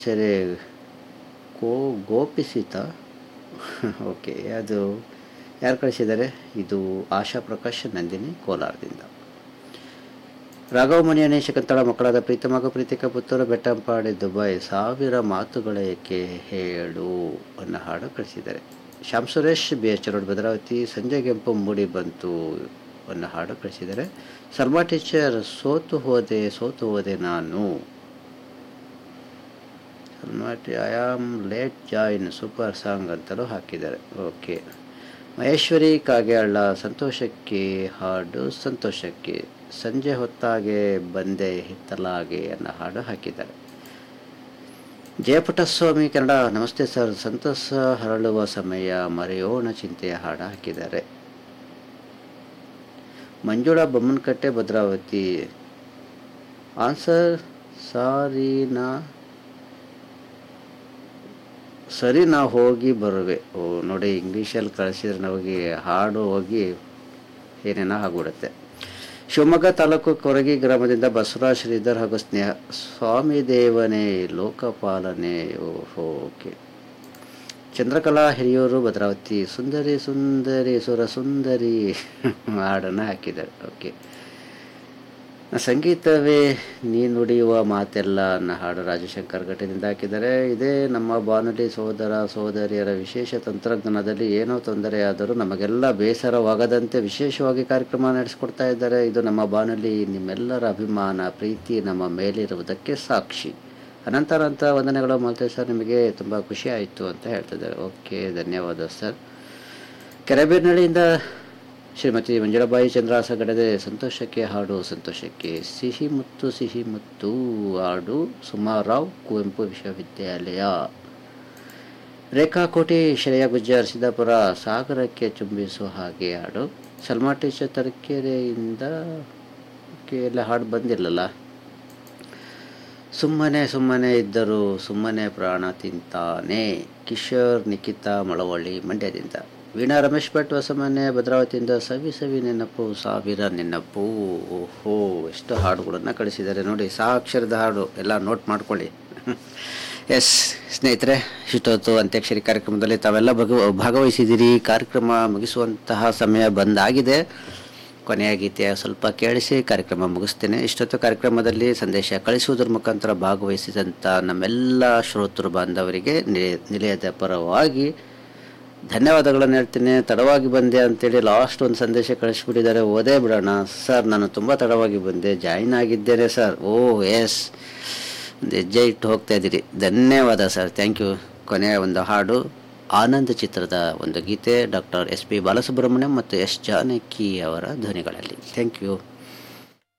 ಸರಿ ಕೋ ಗೋಪಿಸಿತ ಓಕೆ ಅದು ಯಾರು ಕಳಿಸಿದ್ದಾರೆ ಇದು ಆಶಾ ಪ್ರಕಾಶ್ ನಂದಿನಿ ಕೋಲಾರದಿಂದ ರಾಘವ ಮಣಿಯನೇ ಶಕಂತಳ ಮಕ್ಕಳಾದ ಪ್ರೀತಮಗ ಪ್ರೀತಿಕ ಪುತ್ತೂರು ಬೆಟ್ಟಂಪಾಡಿ ದುಬೈ ಸಾವಿರ ಮಾತುಗಳೇಕೆ ಹೇಳು ಅನ್ನೋ ಹಾಡು ಕಳಿಸಿದ್ದಾರೆ Shyam Suresh B H road Bhadravathi ಸಂಜೆ ಕೆಂಪು ಮೂಡಿ ಬಂತು ಅನ್ನೋ ಹಾಡು ಕಳಿಸಿದ್ದಾರೆ ಸರ್ಮಾ ಟೀಚರ್ ಸೋತು ಹೋದೆ ಸೋತು ಹೋದೆ ನಾನು ಸಲ್ಮಾಟಿ I am late join super song ಅಂತಲೂ ಹಾಕಿದ್ದಾರೆ ಓಕೆ ಮಹೇಶ್ವರಿ ಕಾಗೆಹಳ್ಳ ಸಂತೋಷಕ್ಕೆ ಹಾಡು ಸಂತೋಷಕ್ಕೆ ಸಂಜೆ ಹೊತ್ತಾಗೆ ಬಂದೆ ಹಿತ್ತಲಾಗೆ ಅನ್ನೋ ಹಾಡು ಹಾಕಿದ್ದಾರೆ ಜಯಪುಟ್ಟಸ್ವಾಮಿ ಕನ್ನಡ ನಮಸ್ತೆ ಸರ್ ಸಂತೋಷ ಹರಳುವ ಸಮಯ ಮರೆಯೋಣ ಚಿಂತೆಯ ಹಾಡು ಹಾಕಿದ್ದಾರೆ ಮಂಜುಳಾ ಬೊಮ್ಮನಕಟ್ಟೆ ಭದ್ರಾವತಿ ಆನ್ಸರ್ ಸಾರಿನಾ ಸರಿ ನಾ ಹೋಗಿ ಬರುವೆ ಓ ನೋಡಿ ಇಂಗ್ಲೀಷಲ್ಲಿ ಕಳಿಸಿದ್ರೆ ನಮಗೆ ಹಾಡು ಹೋಗಿ ಏನೇನೋ ಆಗ್ಬಿಡುತ್ತೆ ಶಿವಮೊಗ್ಗ ತಾಲೂಕು ಕೊರಗಿ ಗ್ರಾಮದಿಂದ ಬಸವರಾಜ್ ಶ್ರೀಧರ್ ಹಾಗೂ ಸ್ನೇಹ ಸ್ವಾಮಿ ದೇವನೇ ಲೋಕಪಾಲನೆ ಓಹೋ ಓಕೆ ಚಂದ್ರಕಲಾ ಹಿರಿಯೂರು ಭದ್ರಾವತಿ ಸುಂದರಿ ಸುಂದರಿ ಸುರ ಸುಂದರಿ ಹಾಡನ್ನು ಹಾಕಿದ್ದಾರೆ ಓಕೆ ಸಂಗೀತವೇ ನೀ ನುಡಿಯುವ ಮಾತೆಲ್ಲ ಅನ್ನೋ ಹಾಡು ರಾಜಶಂಕರ್ ಘಟ್ಟದಿಂದ ಹಾಕಿದ್ದಾರೆ ಇದೇ ನಮ್ಮ ಬಾನುಲಿ ಸಹೋದರ ಸಹೋದರಿಯರ ವಿಶೇಷ ತಂತ್ರಜ್ಞಾನದಲ್ಲಿ ಏನೋ ತೊಂದರೆಯಾದರೂ ನಮಗೆಲ್ಲ ಬೇಸರವಾಗದಂತೆ ವಿಶೇಷವಾಗಿ ಕಾರ್ಯಕ್ರಮ ನಡೆಸಿಕೊಡ್ತಾ ಇದ್ದಾರೆ ಇದು ನಮ್ಮ ಬಾನುಲಿ ನಿಮ್ಮೆಲ್ಲರ ಅಭಿಮಾನ ಪ್ರೀತಿ ನಮ್ಮ ಮೇಲಿರುವುದಕ್ಕೆ ಸಾಕ್ಷಿ ಅನಂತರಂತ ವಂದನೆಗಳು ಮಾಲ್ತೆ ಸರ್ ನಿಮಗೆ ತುಂಬ ಖುಷಿ ಆಯಿತು ಅಂತ ಹೇಳ್ತಿದ್ದಾರೆ ಓಕೆ ಧನ್ಯವಾದ ಸರ್ ಕೆರೆಬೇರ್ನಳ್ಳಿಯಿಂದ ಶ್ರೀಮತಿ ಮಂಜುಳಾಬಾಯಿ ಚಂದ್ರಾಸ ಗಡದೆ ಸಂತೋಷಕ್ಕೆ ಹಾಡು ಸಂತೋಷಕ್ಕೆ ಸಿಹಿ ಮುತ್ತು ಸಿಹಿ ಮುತ್ತು ಹಾಡು ಸುಮಾರಾವ್ ಕುವೆಂಪು ವಿಶ್ವವಿದ್ಯಾಲಯ ರೇಖಾ ಕೋಟಿ ಶ್ರೇಯಾ ಗುಜ್ಜರ್ ಸಿದ್ದಾಪುರ ಸಾಗರಕ್ಕೆ ಚುಂಬಿಸುವ ಹಾಗೆ ಹಾಡು ಸಲ್ಮಾ ಟೀಚರ್ ತರೀಕೆರೆಯಿಂದ ಎಲ್ಲ ಹಾಡು ಬಂದಿಲ್ಲಲ್ಲ ಸುಮ್ಮನೆ ಸುಮ್ಮನೆ ಇದ್ದರು ಸುಮ್ಮನೆ ಪ್ರಾಣ ತಿಂತಾನೆ ಕಿಶೋರ್ ನಿಖಿತಾ ಮಳವಳ್ಳಿ ಮಂಡ್ಯದಿಂದ ವೀಣಾ ರಮೇಶ್ ಭಟ್ ಹೊಸಮನೆ ಭದ್ರಾವತಿಯಿಂದ ಸವಿ ಸವಿ ನೆನಪು ಸಾವಿರ ನೆನಪು ಓಹೋ ಎಷ್ಟು ಹಾಡುಗಳನ್ನು ಕಳಿಸಿದ್ದಾರೆ ನೋಡಿ ಸಾಕ್ಷರದ ಹಾಡು ಎಲ್ಲ ನೋಟ್ ಮಾಡ್ಕೊಳ್ಳಿ ಎಸ್ ಸ್ನೇಹಿತರೆ ಇಷ್ಟೊತ್ತು ಅಂತ್ಯಾಕ್ಷರಿ ಕಾರ್ಯಕ್ರಮದಲ್ಲಿ ತಾವೆಲ್ಲ ಭಾಗವ ಭಾಗವಹಿಸಿದ್ದೀರಿ ಕಾರ್ಯಕ್ರಮ ಮುಗಿಸುವಂತಹ ಸಮಯ ಬಂದಾಗಿದೆ ಕೊನೆಯ ಗೀತೆಯ ಸ್ವಲ್ಪ ಕೇಳಿಸಿ ಕಾರ್ಯಕ್ರಮ ಮುಗಿಸ್ತೇನೆ ಇಷ್ಟೊತ್ತು ಕಾರ್ಯಕ್ರಮದಲ್ಲಿ ಸಂದೇಶ ಕಳಿಸುವುದರ ಮುಖಾಂತರ ಭಾಗವಹಿಸಿದಂಥ ನಮ್ಮೆಲ್ಲ ಶ್ರೋತೃ ಬಾಂಧವರಿಗೆ ನಿಲಯ- ನಿಲಯದ ಪರವಾಗಿ ಧನ್ಯವಾದಗಳನ್ನು ಹೇಳ್ತೀನಿ ತಡವಾಗಿ ಬಂದೆ ಅಂತೇಳಿ ಲಾಸ್ಟ್ ಒಂದು ಸಂದೇಶ ಕಳಿಸ್ಬಿಟ್ಟಿದ್ದಾರೆ ಓದೇ ಬಿಡೋಣ ಸರ್ ನಾನು ತುಂಬ ತಡವಾಗಿ ಬಂದೆ ಜಾಯಿನ್ ಆಗಿದ್ದೇನೆ ಸರ್ ಓ ಎಸ್ ಒಂದು ಹೆಜ್ಜೆ ಇಟ್ಟು ಹೋಗ್ತಾ ಇದ್ದೀರಿ ಧನ್ಯವಾದ ಸರ್ ಥ್ಯಾಂಕ್ ಯು ಕೊನೆಯ ಒಂದು ಹಾಡು ಆನಂದ್ ಚಿತ್ರದ ಒಂದು ಗೀತೆ ಡಾಕ್ಟರ್ ಎಸ್ ಪಿ ಬಾಲಸುಬ್ರಹ್ಮಣ್ಯಂ ಮತ್ತು ಎಸ್ ಜಾನಕಿ ಅವರ ಧ್ವನಿಗಳಲ್ಲಿ ಥ್ಯಾಂಕ್ ಯು